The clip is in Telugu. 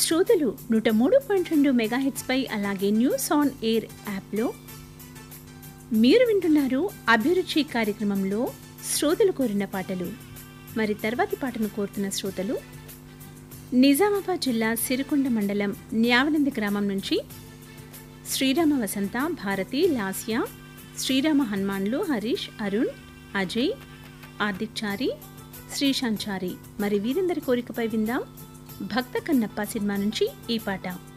శ్రోతలు నూట మూడు పాయింట్ రెండు మెగాహెట్స్పై అలాగే న్యూస్ ఆన్ ఎయిర్ యాప్లో మీరు వింటున్నారు అభిరుచి కార్యక్రమంలో శ్రోతలు కోరిన పాటలు మరి తర్వాతి పాటను కోరుతున్న శ్రోతలు నిజామాబాద్ జిల్లా సిరికొండ మండలం న్యావనంది గ్రామం నుంచి శ్రీరామ వసంత భారతి లాస్య శ్రీరామ హనుమాన్లు హరీష్ అరుణ్ అజయ్ హార్దిక్ చారి శ్రీశాంత్ చారి మరి వీరందరి కోరికపై విందాం భక్త కన్నప్ప సినిమా నుంచి ఈ పాట